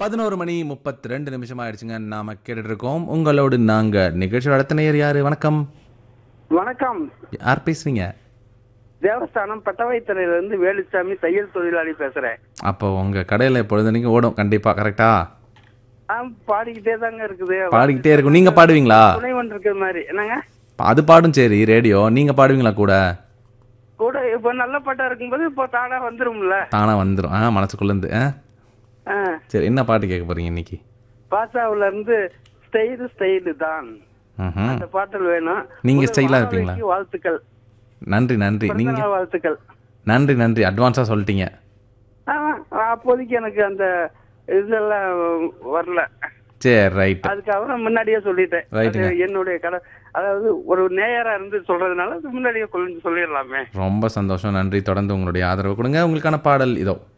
பதினோரு மணி முப்பத்தி ரெண்டு நிமிஷம் ஆயிடுச்சுங்க நாம கேட்டுட்டு இருக்கோம் உங்களோடு நாங்க நிகழ்ச்சியோட அடுத்த நேயர் யாரு வணக்கம் வணக்கம் யார் பேசுறீங்க தேவஸ்தானம் பட்டவாய்த்துறையில இருந்து வேலுச்சாமி தையல் தொழிலாளி பேசுறேன் அப்போ உங்க கடையில பொழுதுனைக்கு ஓடும் கண்டிப்பா கரெக்டா ஆ, பாடிக்கிட்டே தாங்க இருக்குது பாடிக்கிட்டே இருக்கும் நீங்க பாடுவீங்களா துணைவன் இருக்கிற மாதிரி என்னங்க அது பாடும் சரி ரேடியோ நீங்க பாடுவீங்களா கூட கூட இப்ப நல்ல பாட்டா இருக்கும்போது இப்போ தானா வந்துரும்ல தானா வந்துடும் ஆ மனசுக்குள்ள இருந்து ஆ ஆ, சரி என்ன பாட்டு கேட்க போறீங்க இன்னைக்கு பாசாவுல இருந்து ஸ்டைலு ஸ்டைலு தான் ம்ஹும். அந்த பாட்டல் வேணும் நீங்க ஒரு ஸ்டைலா இருப்பீங்களா? வானொலிக்கு வாழ்த்துக்கள் நன்றி நன்றி நீங்க பிறந்தநாள் வாழ்த்துக்கள் நன்றி நன்றி அட்வான்ஸா சொல்லிட்டீங்க ஆ, அப்போதைக்கு எனக்கு அந்த இதெல்லாம் வரல சரி ரைட் அதுக்காக முன்னாடியே சொல்லிட்டேன் ரைட்டுங்க. அது என்னுடைய கடை அதாவது ஒரு நேயரா இருந்து சொல்றதுனால அது முன்னாடியே கொண்டு சொல்லிடலாமே ரொம்ப சந்தோஷம் நன்றி தொடர்ந்து உங்களுடைய ஆதரவு கொடுங்க உங்களுக்கான பாடல் இதோ